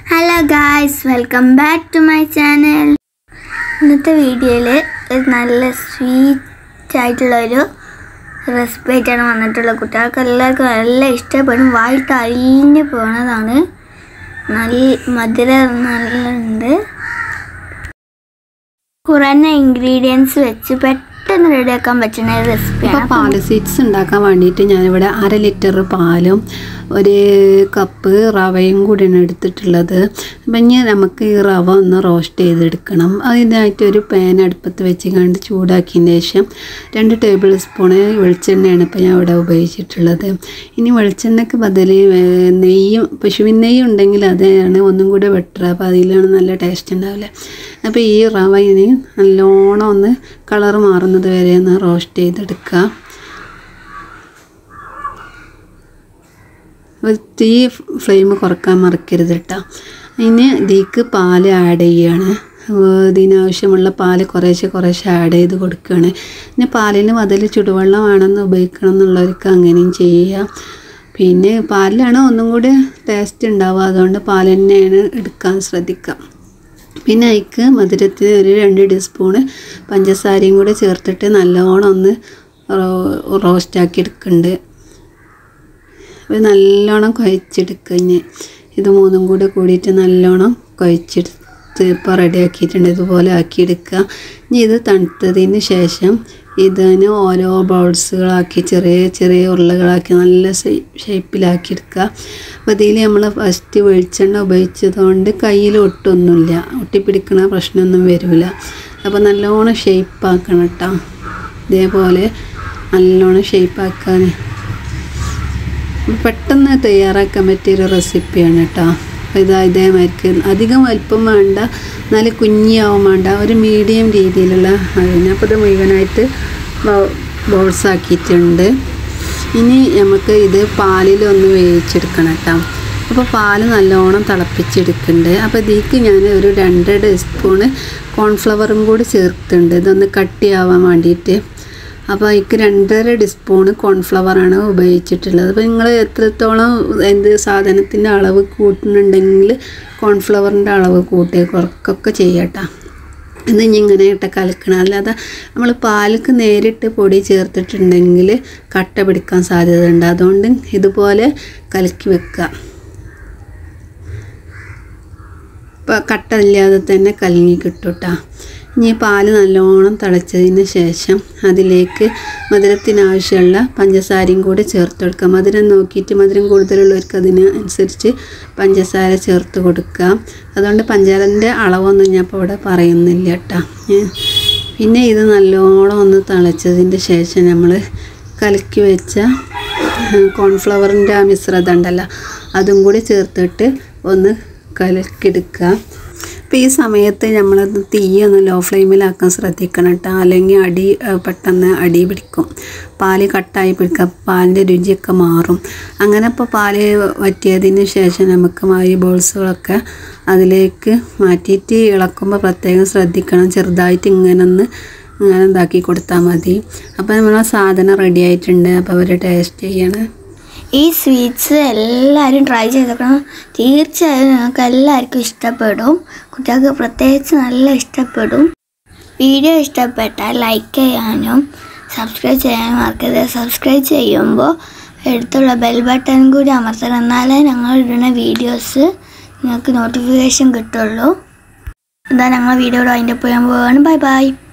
hello guys welcome back to my channel ഇന്നത്തെ വീഡിയോയിൽ ഒരു നല്ല സ്വീറ്റ് ആയിട്ടുള്ളൊരു റെസിപ്പി ആയിട്ടാണ് വന്നിട്ടുള്ളത് കുട്ടികൾക്ക് എല്ലാവർക്കും നല്ല ഇഷ്ടപ്പെടും വായിട്ട് അലിഞ്ഞു പോണതാണ് നല്ല മധുരം നല്ല ഉണ്ട് കുറഞ്ഞ ഇൻഗ്രീഡിയൻസ് വെച്ച് പെട്ടെന്ന് റെഡിയാക്കാൻ പറ്റുന്ന ഒരു ഇപ്പോൾ റെസിപ്പിയാണ് പാല് സ്വീറ്റ്സ് ഉണ്ടാക്കാൻ വേണ്ടിയിട്ട് ഞാനിവിടെ അര ലിറ്റർ പാലും ഒരു കപ്പ് റവയും കൂടിയാണ് എടുത്തിട്ടുള്ളത് അപ്പം ഇനി നമുക്ക് ഈ റവ ഒന്ന് റോസ്റ്റ് ചെയ്തെടുക്കണം അതിനായിട്ട് ഒരു പാൻ അടുപ്പത്ത് വെച്ച് കണ്ട് ചൂടാക്കിയതിന് ശേഷം രണ്ട് ടേബിൾ സ്പൂണ് വെളിച്ചെണ്ണയാണ് ഇപ്പോൾ ഞാൻ ഇവിടെ ഉപയോഗിച്ചിട്ടുള്ളത് ഇനി വെളിച്ചെണ്ണയ്ക്ക് ബദൽ ഏർ, നെയ്യും പശുവിൻ നെയ്യ് ഉണ്ടെങ്കിൽ അതാണ് ഒന്നും കൂടെ ബെറ്റർ അപ്പോൾ അതിലാണ് നല്ല ടേസ്റ്റ് ഉണ്ടാവില്ല അപ്പോൾ ഈ റവ ഇനി നല്ലോണം ഒന്ന് കളർ മാറുന്നത് വരെ ഒന്ന് റോസ്റ്റ് ചെയ്തെടുക്കുക ഒരു തീ ഫ്ലെയിം കുറക്കാൻ മറക്കരുത് കേട്ടോ ഇനി ഇതിലേക്ക് പാല് ആഡ് ചെയ്യുകയാണ് ഏർ ഇതിനാവശ്യമുള്ള പാല് കുറേശ്ശെ കുറേശ്ശെ ആഡ് ചെയ്ത് കൊടുക്കുകയാണ് പിന്നെ പാലിന് അതിൽ ചുടുവെള്ളം വേണമെന്ന് ഉപയോഗിക്കണം എന്നുള്ളവർക്ക് അങ്ങനെയും ചെയ്യുക പിന്നെ പാലിലാണ് ഒന്നും കൂടി ടേസ്റ്റ് ഉണ്ടാവുക അതുകൊണ്ട് പാൽ തന്നെയാണ് എടുക്കാൻ ശ്രദ്ധിക്കുക പിന്നെ അതിക്ക് മധുരത്തിന് ഒരു രണ്ട് ടീസ്പൂണ് പഞ്ചസാരയും കൂടെ ചേർത്തിട്ട് നല്ലോണം ഒന്ന് റോസ്റ്റാക്കി എടുക്കുന്നുണ്ട് അപ്പോൾ നല്ലോണം കുഴച്ചെടുക്കുക ഇനി ഇത് മൂന്നും കൂടെ കൂടിയിട്ട് നല്ലോണം കുഴച്ചെടുത്ത് ഇപ്പോൾ റെഡിയാക്കിയിട്ടുണ്ട് ഇതുപോലെ ആക്കിയെടുക്കുക ഇനി ഇത് തണുത്തതിന് ശേഷം ഇതിന് ഓരോ ബൗൾസുകളാക്കി ചെറിയ ചെറിയ ഉരുളകളാക്കി നല്ല ഷേപ്പിലാക്കി എടുക്കുക അപ്പോൾ ഇതിൽ നമ്മൾ ഫസ്റ്റ് വെളിച്ചെണ്ണ ഉപയോഗിച്ചതുകൊണ്ട് കയ്യിൽ ഒട്ടൊന്നുമില്ല ഒട്ടിപ്പിടിക്കണ പ്രശ്നമൊന്നും വരില്ല അപ്പോൾ നല്ലോണം ഷേപ്പാക്കണം കേട്ടോ ഇതേപോലെ നല്ലോണം ഷേപ്പാക്കാൻ പെട്ടെന്ന് തയ്യാറാക്കാൻ പറ്റിയൊരു റെസിപ്പിയാണ് കേട്ടോ അപ്പോൾ ഇതാ ഇതേമാതിരിക്ക് അധികം വലിപ്പം വേണ്ട നല്ല കുഞ്ഞിയാവും വേണ്ട ഒരു മീഡിയം രീതിയിലുള്ള അതിന് അപ്പോൾ ഇത് മുഴുവനായിട്ട് ബോൾസ് ആക്കിയിട്ടുണ്ട് ഇനി നമുക്ക് ഇത് പാലിൽ ഒന്ന് വേവിച്ചെടുക്കണം കേട്ടോ അപ്പോൾ പാല് നല്ലോണം തിളപ്പിച്ചെടുക്കുന്നുണ്ട് അപ്പോൾ ഇതിലേക്ക് ഞാൻ ഒരു രണ്ട് ടീസ്പൂണ് കോൺഫ്ലവറും കൂടി ചേർത്തുണ്ട് ഇതൊന്ന് കട്ടിയാവാൻ വേണ്ടിയിട്ട് അപ്പോൾ അതിക്ക് രണ്ടര ടീസ്പൂണ് കോൺഫ്ലവറാണ് ഉപയോഗിച്ചിട്ടുള്ളത് അപ്പോൾ നിങ്ങൾ എത്രത്തോളം എന്ത് സാധനത്തിൻ്റെ അളവ് കൂട്ടുന്നുണ്ടെങ്കിൽ കോൺഫ്ലവറിൻ്റെ അളവ് കൂട്ടി കുറക്കൊക്കെ ചെയ്യട്ടോ ഇത് ഇനി ഇങ്ങനെ ഇട്ട് കലക്കണം അല്ലാതെ നമ്മൾ പാലിക്ക് നേരിട്ട് പൊടി ചേർത്തിട്ടുണ്ടെങ്കിൽ കട്ട പിടിക്കാൻ സാധ്യതയുണ്ട് അതുകൊണ്ട് ഇതുപോലെ കലക്കി വെക്കുക ഇപ്പോൾ കട്ട ഇല്ലാതെ തന്നെ കലങ്ങി കിട്ടും കേട്ടോ ഇനി പാല് നല്ലോണം തിളച്ചതിന് ശേഷം അതിലേക്ക് മധുരത്തിനാവശ്യമുള്ള പഞ്ചസാരയും കൂടി ചേർത്ത് കൊടുക്കുക മധുരം നോക്കിയിട്ട് മധുരം കൂടുതലുള്ളവർക്ക് അതിന് അനുസരിച്ച് പഞ്ചസാര ചേർത്ത് കൊടുക്കുക അതുകൊണ്ട് പഞ്ചാരൻ്റെ അളവൊന്നും ഞാൻ ഇപ്പോൾ ഇവിടെ പറയുന്നില്ല കേട്ടോ പിന്നെ ഇത് നല്ലോണം ഒന്ന് തിളച്ചതിൻ്റെ ശേഷം നമ്മൾ കലക്കി വെച്ച കോൺഫ്ലവറിൻ്റെ ആ മിശ്രിതം ഉണ്ടല്ലോ അതും കൂടി ചേർത്തിട്ട് ഒന്ന് കലക്കിയെടുക്കുക അപ്പോൾ ഈ സമയത്ത് നമ്മളത് തീ ഒന്ന് ലോ ഫ്ലെയിമിലാക്കാൻ ശ്രദ്ധിക്കണം കേട്ടോ അല്ലെങ്കിൽ അടി ഏഹ് പെട്ടെന്ന് അടി പിടിക്കും പാല് കട്ടായി പിടിക്കുക പാലിൻ്റെ രുചിയൊക്കെ മാറും അങ്ങനെ ഇപ്പോൾ പാല് വറ്റിയതിന് ശേഷം നമുക്ക് ഈ ബോൾസുകളൊക്കെ അതിലേക്ക് മാറ്റിയിട്ട് ഇളക്കുമ്പോൾ പ്രത്യേകം ശ്രദ്ധിക്കണം ചെറുതായിട്ട് ഇങ്ങനെ ഒന്ന് ഇങ്ങനെ ഇതാക്കി കൊടുത്താൽ മതി അപ്പോൾ നമ്മളെ സാധനം റെഡി ആയിട്ടുണ്ട് അപ്പോൾ അവർ ടേസ്റ്റ് ചെയ്യണം ഈ സ്വീറ്റ്സ് എല്ലാവരും ട്രൈ ചെയ്തേക്കണം തീർച്ചയായും നിങ്ങൾക്ക് എല്ലാവർക്കും ഇഷ്ടപ്പെടും കുട്ടികൾക്ക് പ്രത്യേകിച്ച് നല്ല ഇഷ്ടപ്പെടും വീഡിയോ ഇഷ്ടപ്പെട്ടാൽ ലൈക്ക് ചെയ്യാനും സബ്സ്ക്രൈബ് ചെയ്യാനും മറക്കരുത് സബ്സ്ക്രൈബ് ചെയ്യുമ്പോൾ എടുത്തുള്ള ബെൽ ബട്ടൺ കൂടി അമർത്തണം എന്നാലേ ഞങ്ങൾ ഇടുന്ന വീഡിയോസ് നിങ്ങൾക്ക് നോട്ടിഫിക്കേഷൻ കിട്ടുള്ളൂ ഇതാ ഞങ്ങൾ വീഡിയോയുടെ അതിൻ്റെ പോയാൻ പോവാണ് ബൈ ബൈ